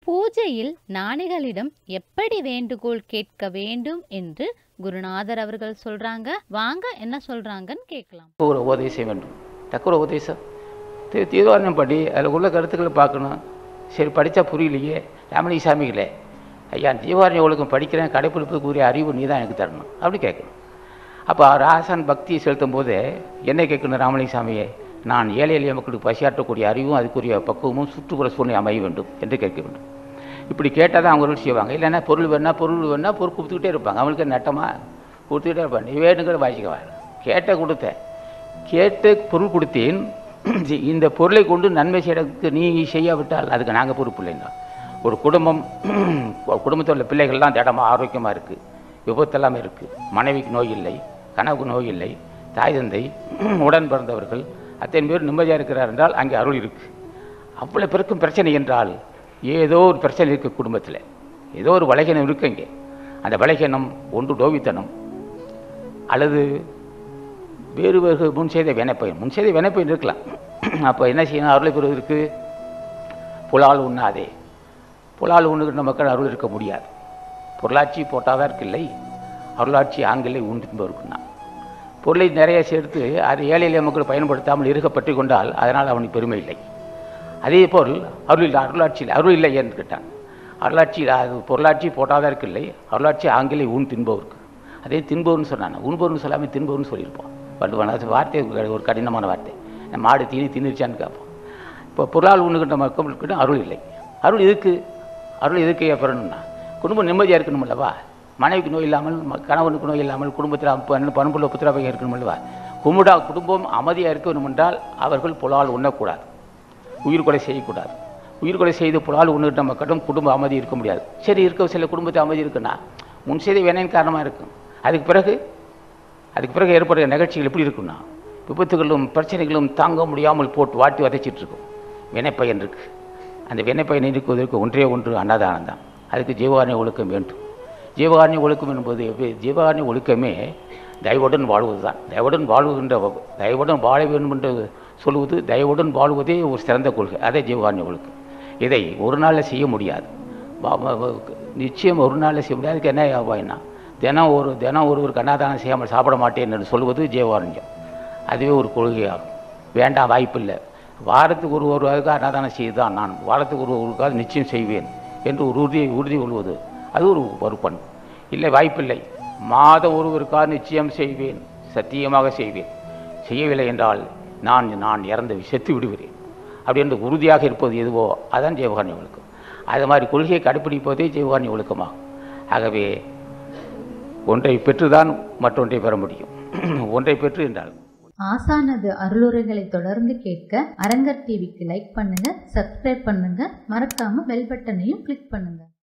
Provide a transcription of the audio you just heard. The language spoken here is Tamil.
பூஜையில் ஞானிகளிடம் எப்படி வேண்டுகோள் கேட்க வேண்டும் என்று குருநாதர் அவர்கள் சொல்றாங்க வாங்க என்ன சொல்றாங்கன்னு கேட்கலாம் ஒரு உபதேசம் செய்ய வேண்டும் தக்க ஒரு உபதேசம் தீ தீர்மானம் படி அதில் உள்ள கருத்துக்களை பார்க்கணும் சரி படித்தா புரியலையே ராமலிங்க சாமிகளே ஐயா ஜீவாரண்ய ஒழுக்கம் படிக்கிறேன் கடைப்பிடிப்புக்குரிய அறிவு நீ தான் எனக்கு தரணும் அப்படி கேட்கணும் அப்போ ராசன் பக்தியை செலுத்தும் போது என்ன கேட்கணும் ராமலிங்க சாமியே நான் ஏழை எளிய மக்களுக்கு பசியாற்றக்கூடிய அறிவும் அதுக்குரிய பக்குவமும் சுற்றுப்புற சூழ்நிலை அமைய வேண்டும் என்று கேட்க வேண்டும் இப்படி கேட்டால் தான் அவங்க அருள் செய்வாங்க இல்லைன்னா பொருள் வேணா பொருள் வேணா பொருள் கொடுத்துக்கிட்டே இருப்பாங்க அவங்களுக்கு நட்டமாக கொடுத்துக்கிட்டே இருப்பாங்க நீ வேணுங்கிற வாசிக்கவா கேட்ட கொடுத்த கேட்டு பொருள் கொடுத்தேன் இந்த பொருளை கொண்டு நன்மை செய்யறதுக்கு நீ செய்யாவிட்டால் அதுக்கு நாங்கள் பொறுப்பு இல்லைன்னா ஒரு குடும்பம் குடும்பத்தில் உள்ள பிள்ளைகள்லாம் திடமா ஆரோக்கியமாக இருக்குது விபத்தெல்லாம் இருக்குது மனைவிக்கு நோய் இல்லை கனவுக்கு நோய் இல்லை தாய் தந்தை உடன் பிறந்தவர்கள் அத்தனை பேர் நிம்மதியாக இருக்கிறார் என்றால் அங்கே அருள் இருக்குது அவ்வளோ பேருக்கும் பிரச்சனை என்றால் ஏதோ ஒரு பிரச்சனை இருக்குது குடும்பத்தில் ஏதோ ஒரு வலைகனம் இருக்கு இங்கே அந்த வலைகனம் ஒன்று டோவித்தனம் அல்லது வேறு வேறு முன் செய்த வினைப்பயன் முன் செய்த வினைப்பயன் இருக்கலாம் அப்போ என்ன செய்யணும் அருளை பெறுவதற்கு புலால் உண்ணாதே புலால் உண்ணுகின்ற மக்கள் அருள் இருக்க முடியாது பொருளாட்சி போட்டாதான் இருக்கில்லை அருளாட்சி ஆங்கிலே உண்டின்பவருக்குன்னா பொருளை நிறைய சேர்த்து அது ஏழை எளிய மக்கள் பயன்படுத்தாமல் இருக்கப்பட்டு கொண்டால் அதனால் அவனுக்கு பெருமை இல்லை அதே போல் அருள் இல்லை அருளாட்சியில் அருள் இல்லை என்று கேட்டான் அருளாட்சி அது பொருளாட்சி போட்டாதான் இருக்கில்லை அருளாட்சி ஆங்கிலே ஊன் தின்பவருக்கு அதே தின்பவர்னு சொன்னான் உண்பவர்னு சொல்லாமல் தின்பவர்னு சொல்லியிருப்போம் வள்ளுவன் அது வார்த்தை ஒரு கடினமான வார்த்தை நம்ம மாடு தீனி தின்னுச்சான்னு கேட்போம் இப்போ பொருளால் உண்ணுகின்ற மக்களுக்கு அருள் இல்லை அருள் எதுக்கு அருள் எதுக்கு பெறணும்னா குடும்பம் நிம்மதியாக இருக்கணும் அல்லவா மனைவிக்கு நோய் இல்லாமல் ம- கணவனுக்கு நோய் இல்லாமல் குடும்பத்தில் பண்புள்ள புத்திரபையாக இருக்கணும் அல்லவா குமுடா குடும்பம் அமைதியாக இருக்க வேண்டும் என்றால் அவர்கள் புலால் உண்ணக்கூடாது உயிர் கொலை செய்யக்கூடாது உயிர் கொலை செய்து புலால் உண்ணுகின்ற மக்களும் குடும்ப அமைதி இருக்க முடியாது சரி இருக்க சில குடும்பத்தை அமைதி இருக்குன்னா முன் செய்த வினையின் காரணமாக இருக்கும் அதுக்கு பிறகு அதுக்கு பிறகு ஏற்படுற நிகழ்ச்சிகள் எப்படி இருக்குன்னா விபத்துகளும் பிரச்சனைகளும் தாங்க முடியாமல் போட்டு வாட்டி வதைச்சிட்டு இருக்கும் வினைப்பயன் இருக்கு அந்த வினைப்பயனை நீக்குவதற்கு ஒன்றே ஒன்று அன்னதானம் தான் அதுக்கு ஜீவாரணி ஒழுக்கம் வேண்டும் ஜீவாரணி ஒழுக்கம் என்பது எப்படி- ஜீவாரணி ஒழுக்கமே தயவுடன் வாழ்வது தான் தயவுடன் வாழ்வுகின்ற வ- தயவுடன் வாழ வேண்டும் என்று சொல்வது தயவுடன் வாழ்வதே ஒரு சிறந்த கொள்கை அதே ஜீவாரணி ஒழுக்கம் இதை ஒரு நாளில் செய்ய முடியாது வா- வா- வா- நிச்சயம் ஒரு நாளில் செய்ய முடியாது அதுக்கு என்ன ஆபாயம்னா தினம் ஒரு தினம் ஒருவருக்கு அன்னதானம் செய்யாமல் சாப்பிட மாட்டேன் என்று சொல்வது ஜீவாரண்யம் அதுவே ஒரு கொள்கையாகும் வேண்டாம் வாய்ப்பில்லை வாரத்துக்கு ஒரு ஒருவருக்கு அன்னதானம் செய்து தான் நான் வாரத்துக்கு ஒரு ஒருவருக்காக நிச்சயம் செய்வேன் என்று ஒரு உறுதியை உறுதி கொள்வது அது ஒரு ஒரு பண்பு இல்லை வாய்ப்பில்லை மாதம் ஒருவருக்காக நிச்சயம் செய்வேன் சத்தியமாக செய்வேன் செய்யவில்லை என்றால் நான் நான் இறந்து செத்து விடுகிறேன் அப்படி என்று உறுதியாக இருப்பது எதுவோ அதான் ஜீவகாரணி ஒழுக்கம் அது மாதிரி கொள்கையை கடைப்பிடிப்பதே ஜீவகாரணி ஒழுக்கமாகும் ஆகவே ஒன்றை பெற்றுதான் மற்றொன்றை பெற முடியும் ஒன்றை பெற்று என்றால் ஆசானது அருளுரைகளை தொடர்ந்து கேட்க அரங்கர் டிவிக்கு லைக் பண்ணுங்க சப்ஸ்கிரைப் பண்ணுங்க மறக்காம பெல் பட்டனையும் கிளிக் பண்ணுங்க